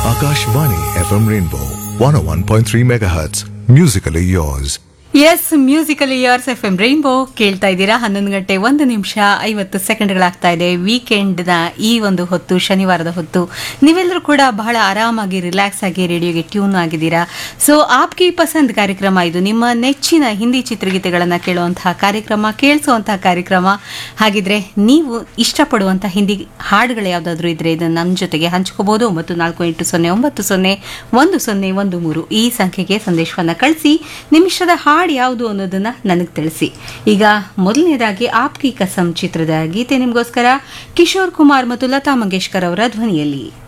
Akashvani FM Rainbow 101.3 MHz. Musically yours. Yes musical years F M rainbow ಕೇಳ್ತಾ ಇದ್ದೀರಾ ಹನ್ನೊಂದು ಗಂಟೆ ಒಂದು ನಿಮಿಷ ಐವತ್ತು ಸೆಕೆಂಡ್ಗಳಾಗ್ತಾ ಇದೆ ವೀಕೆಂಡ್ನ ಈ ಒಂದು ಹೊತ್ತು ಶನಿವಾರದ ಹೊತ್ತು ನೀವೆಲ್ಲರೂ ಕೂಡ ಬಹಳ ಆರಾಮಾಗಿ ರಿಲ್ಯಾಕ್ಸ್ ಆಗಿ ರೇಡಿಯೋಗೆ ಟ್ಯೂನ್ ಆಗಿದ್ದೀರಾ ಸೊ ಆಪ್ಕಿ ಪಸಂದ್ ಕಾರ್ಯಕ್ರಮ ಇದು ನಿಮ್ಮ ನೆಚ್ಚಿನ ಹಿಂದಿ ಚಿತ್ರಗೀತೆಗಳನ್ನು ಕೇಳುವಂತಹ ಕಾರ್ಯಕ್ರಮ ಕೇಳಿಸುವಂತಹ ಕಾರ್ಯಕ್ರಮ ಹಾಗಿದ್ರೆ ನೀವು ಇಷ್ಟಪಡುವಂತಹ ಹಿಂದಿ ಹಾಡುಗಳು ಯಾವುದಾದ್ರೂ ಇದ್ರೆ ಇದನ್ನು ನಮ್ಮ ಜೊತೆಗೆ ಹಂಚ್ಕೋಬಹುದು ಒಂಬತ್ತು ನಾಲ್ಕು ಎಂಟು ಸೊನ್ನೆ ಒಂಬತ್ತು ಸೊನ್ನೆ ಒಂದು ಸೊನ್ನೆ ಒಂದು ಮೂರು ಈ ಸಂಖ್ಯೆಗೆ ಸಂದೇಶವನ್ನು ಕಳಿಸಿ ನಿಮಿಷದ ಹಾಡು ಯಾವುದು ಅನ್ನೋದನ್ನ ನನಗೆ ತಿಳಿಸಿ ಈಗ ಮೊದಲನೇದಾಗಿ ಆಪ್ಕಿ ಕಸಂ ಚಿತ್ರದ ಗೀತೆ ನಿಮಗೋಸ್ಕರ ಕಿಶೋರ್ ಕುಮಾರ್ ಮತ್ತು ಲತಾ ಮಂಗೇಶ್ಕರ್ ಅವರ ಧ್ವನಿಯಲ್ಲಿ